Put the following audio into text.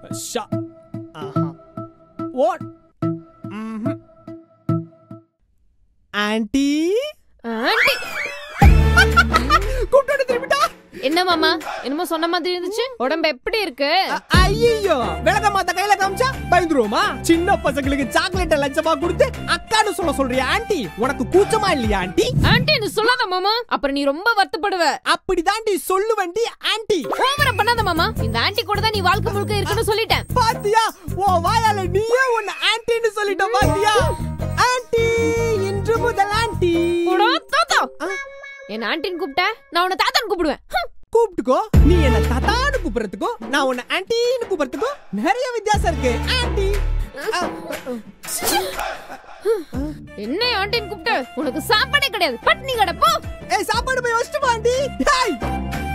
ஷா ஆஹா ஓட் ம்ஹும். ஆன்ட்டி ஆண்டி கூப்பிட்டு திரும்பிட்டா என்ன மாமா என்னமோ சொன்ன மாதிரி இருந்துச்சு உடம்பு எப்படி இருக்கு ஐயோ விளக்க மாத்த கையில காமிச்சா பயந்துருவோமா சின்ன பசங்களுக்கு சாக்லேட் லட்சமா கொடுத்து அக்கான்னு சொல்ல சொல்றியா ஆன்ட்டி உனக்கு கூச்சமா இல்லையா ஆன்ட்டி ஆண்டி நீ சொல்லாத மாமா அப்புறம் நீ ரொம்ப வருத்தப்படுவ அப்படி தாண்டி சொல்லுவண்டி ஆன்ட்டி ஓவரா பண்ணாத மாமா இந்த ஆண்டி கூட தான் நீ வாழ்க்கை முழுக்க இருக்கணும்னு சொல்லிட்டேன் பாத்தியா ஓ வாயால நீயே உன்னை ஆன்ட்டின்னு சொல்லிட்ட பாத்தியா ஆன்ட்டி இன்று முதல் ஆன்ட்டி போடா, தாத்தா என்ன ஆண்டின்னு கூப்பிட்ட நான் உன்னை தாத்தான்னு கூப்பிடுவேன் ஹம். கூப்பிட்டுக்கோ நீ என்ன தாத்தான்னு கூப்பிடுறதுக்கோ நான் உன்னை ஆன்ட்டின்னு கூப்பிடுறதுக்கோ நிறைய வித்தியாசம் இருக்கு ஆன்ட்டி என்ன ஆண்டின்னு கூப்பிட்ட உனக்கு சாப்பாடே கிடையாது பட்னி கடை போ ஏய் சாப்பாடு போய் வச்சுட்டு போ ஆன்ட்டி ஹேய்